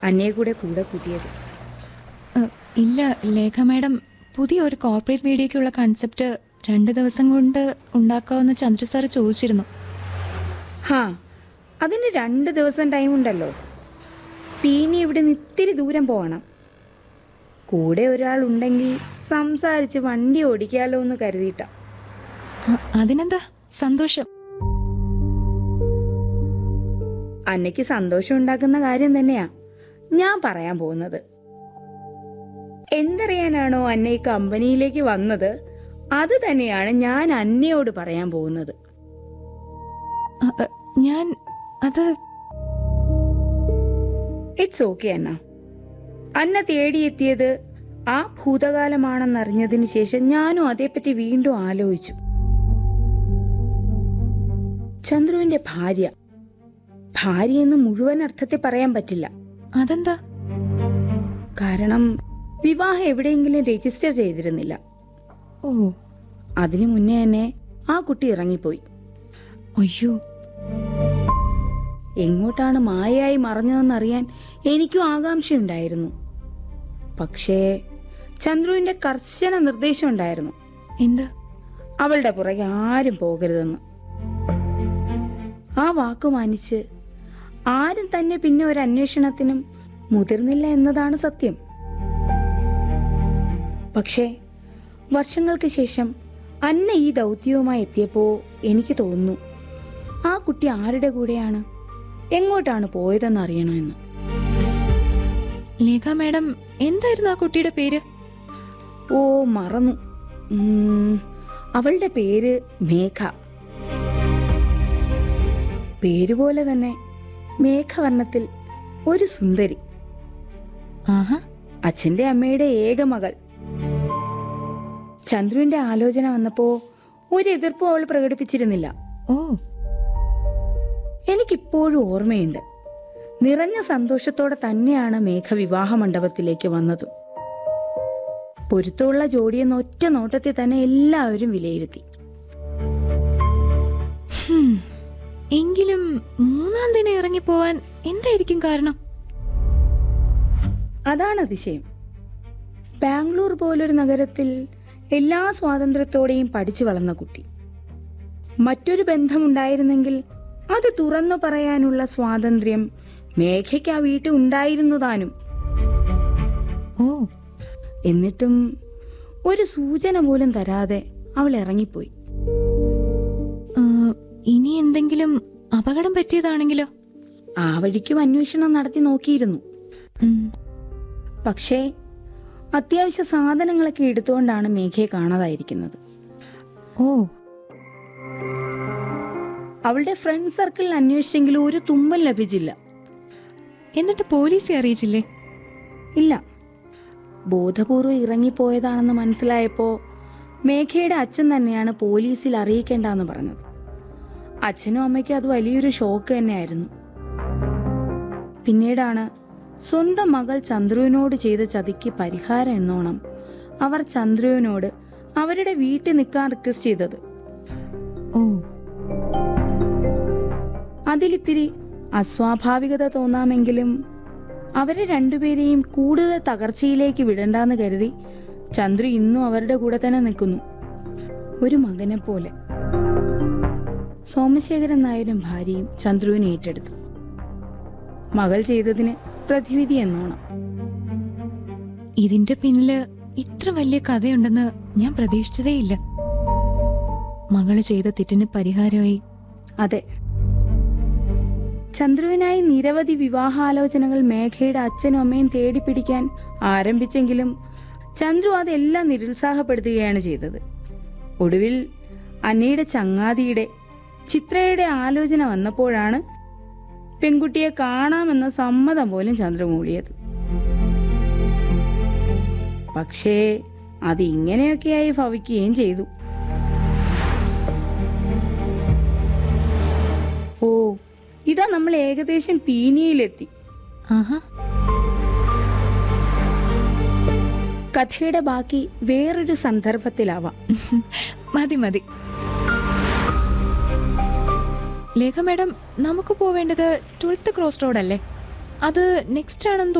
അന്നയെ കൂടെ കൂടെ കൂട്ടിയത് ഏ, ഇല്ല ലേഖ മാഡം പുതിയ ഒരു കോർപ്പറേറ്റ് മീഡിയയ്ക്കുള്ള കൺസെപ്റ്റ് രണ്ട് ദിവസം കൊണ്ട് ഉണ്ടാക്കാമെന്ന് ചന്ദ്ര സാർ ചോദിച്ചിരുന്നു ഹാ അതിന് രണ്ട് ദിവസം ടൈം ഉണ്ടല്ലോ പീനി ഇവിടെ നിന്ന് ഇത്തിരി ദൂരം പോകണം കൂടെ ഒരാൾ ഉണ്ടെങ്കിൽ സംസാരിച്ച് വണ്ടി ഓടിക്കാലോ എന്ന് കരുതിയിട്ടാ ആ, അതിനെന്താ സന്തോഷം അന്നയ്ക്ക് സന്തോഷം ഉണ്ടാക്കുന്ന കാര്യം തന്നെയാ ഞാൻ പറയാൻ പോകുന്നത് എന്തറിയാനാണോ അന്ന ഈ കമ്പനിയിലേക്ക് വന്നത് അത് തന്നെയാണ് ഞാൻ അന്നയോട് പറയാൻ പോകുന്നത് ആ, ഏ, ഞാൻ അത് ഇറ്റ്സ് ഓക്കെ അന്ന അന്ന തേടിയെത്തിയത് ആ ഭൂതകാലമാണെന്നറിഞ്ഞതിന് ശേഷം ഞാനും അതേപ്പറ്റി വീണ്ടും ആലോചിച്ചു ചന്ദ്രുവിന്റെ ഭാര്യ ഭാര്യ എന്ന് മുഴുവൻ അർത്ഥത്തിൽ പറയാൻ പറ്റില്ല അതെന്താ കാരണം വിവാഹം എവിടെയെങ്കിലും രജിസ്റ്റർ ചെയ്തിരുന്നില്ല ഓ അതിനു മുന്നേ തന്നെ ആ കുട്ടി ഇറങ്ങിപ്പോയി അയ്യോ എങ്ങോട്ടാണ് മായയായി മറഞ്ഞതെന്നറിയാൻ എനിക്കും ആകാംക്ഷയുണ്ടായിരുന്നു പക്ഷേ ചന്ദ്രുവിന്റെ കർശന നിർദ്ദേശം ഉണ്ടായിരുന്നു എന്താ അവളുടെ പുറകെ ആരും പോകരുതെന്ന് ആ വാക്ക് മാനിച്ച് ആരും തന്നെ പിന്നെ ഒരു അന്വേഷണത്തിനും മുതിർന്നില്ല എന്നതാണ് സത്യം പക്ഷേ വർഷങ്ങൾക്ക് ശേഷം അന്ന ഈ ദൗത്യവുമായി എത്തിയപ്പോ എനിക്ക് തോന്നുന്നു ആ കുട്ടി ആരുടെ കൂടെയാണ് എങ്ങോട്ടാണ് പോയതെന്ന് അറിയണമെന്ന് ലേഖ മാഡം എന്തായിരുന്നു ആ കുട്ടിയുടെ പേര് ഓ മറന്നു ഉം, അവളുടെ പേര് മേഘ പേരുപോലെ തന്നെ മേഘവർണ്ണത്തിൽ ഒരു സുന്ദരി ആഹാ അച്ഛന്റെ അമ്മയുടെ ഏക മകൾ ചന്ദ്രുവിന്റെ ആലോചന വന്നപ്പോ ഒരു എതിർപ്പും അവൾ പ്രകടിപ്പിച്ചിരുന്നില്ല ഓ എനിക്കിപ്പോഴും ഓർമ്മയുണ്ട് നിറഞ്ഞ സന്തോഷത്തോടെ തന്നെയാണ് മേഘ വിവാഹ മണ്ഡപത്തിലേക്ക് വന്നത് പൊരുത്തമുള്ള ജോഡിയെന്ന ഒറ്റ നോട്ടത്തിൽ തന്നെ എല്ലാവരും വിലയിരുത്തി ഹും. എങ്കിലും മൂന്നാം ദിനം ഇറങ്ങിപ്പോവാൻ എന്തായിരിക്കും കാരണം അതാണ് അതിശയം ബാംഗ്ലൂർ പോലൊരു നഗരത്തിൽ എല്ലാ സ്വാതന്ത്ര്യത്തോടെയും പഠിച്ചു വളർന്ന കുട്ടി മറ്റൊരു ബന്ധമുണ്ടായിരുന്നെങ്കിൽ അത് തുറന്നു പറയാനുള്ള സ്വാതന്ത്ര്യം മേഘയ്ക്ക് ആ വീട്ടിൽ ഉണ്ടായിരുന്നു താനും ഓ എന്നിട്ടും ഒരു സൂചന പോലും തരാതെ അവൾ ഇറങ്ങിപ്പോയി ആ, ഇനി എന്തെങ്കിലും അപകടം പറ്റിയതാണെങ്കിലോ ആ വഴിക്കും അന്വേഷണം നടത്തി നോക്കിയിരുന്നു ഉം. പക്ഷേ അത്യാവശ്യ സാധനങ്ങളൊക്കെ എടുത്തുകൊണ്ടാണ് മേഘയെ കാണാതായിരിക്കുന്നത് ഓ അവളുടെ ഫ്രണ്ട് സർക്കിളിൽ അന്വേഷിച്ചെങ്കിലും ഒരു തുമ്പൽ ലഭിച്ചില്ല എന്നിട്ട് പോലീസെ അറിയിച്ചില്ലേ ഇല്ല ബോധപൂർവ്വം ഇറങ്ങിപ്പോയതാണെന്ന് മനസ്സിലായപ്പോ മേഘയുടെ അച്ഛൻ തന്നെയാണ് പോലീസിൽ അറിയിക്കേണ്ടെന്ന് പറഞ്ഞത് അച്ഛനും അമ്മയ്ക്കും അത് വലിയൊരു ഷോക്ക് തന്നെയായിരുന്നു പിന്നീടാണ് സ്വന്തം മകൾ ചന്ദ്രുവിനോട് ചെയ്ത ചതിക്ക് പരിഹാരം എന്നോണം അവർ ചന്ദ്രുവിനോട് അവരുടെ വീട്ടിൽ നിൽക്കാൻ റിക്വസ്റ്റ് ചെയ്തത് ഓ അതിലിത്തിരി അസ്വാഭാവികത തോന്നാമെങ്കിലും അവരെ രണ്ടുപേരെയും കൂടുതൽ തകർച്ചയിലേക്ക് വിടണ്ടെന്ന് കരുതി ചന്ദ്രു ഇന്നും അവരുടെ കൂടെ തന്നെ നിൽക്കുന്നു ഒരു മകനെ പോലെ സോമശേഖരൻ നായരും ഭാര്യയും ചന്ദ്രുവിനെ ഏറ്റെടുത്തു മകൾ ചെയ്തതിന് പ്രതിവിധി എന്നോണം ഇതിന്റെ പിന്നില് ഇത്ര വലിയ കഥയുണ്ടെന്ന് ഞാൻ പ്രതീക്ഷിച്ചതേയില്ല മകള് ചെയ്ത തെറ്റിന് പരിഹാരമായി അതെ ചന്ദ്രുവിനായി നിരവധി വിവാഹാലോചനകൾ മേഘയുടെ അച്ഛനും അമ്മയും തേടിപ്പിടിക്കാൻ ആരംഭിച്ചെങ്കിലും ചന്ദ്രു അതെല്ലാം നിരുത്സാഹപ്പെടുത്തുകയാണ് ചെയ്തത് ഒടുവിൽ അന്നയുടെ ചങ്ങാതിയുടെ ചിത്രയുടെ ആലോചന വന്നപ്പോഴാണ് പെൺകുട്ടിയെ കാണാമെന്ന സമ്മതം പോലും ചന്ദ്രു മൂളിയത് പക്ഷേ അത് ഇങ്ങനെയൊക്കെയായി ഭവിക്കുകയും ചെയ്തു ഓ ഇതാ നമ്മൾ ഏകദേശം പീനിയിലെത്തി ആഹാ കഥയുടെ ബാക്കി വേറൊരു സന്ദർഭത്തിലാവാം മതി മതി ലേഖ മാഡം നമുക്ക് പോവേണ്ടത് ട്വൽത്ത് ക്രോസ് റോഡ് അല്ലേ അത് നെക്സ്റ്റ് ആണെന്ന്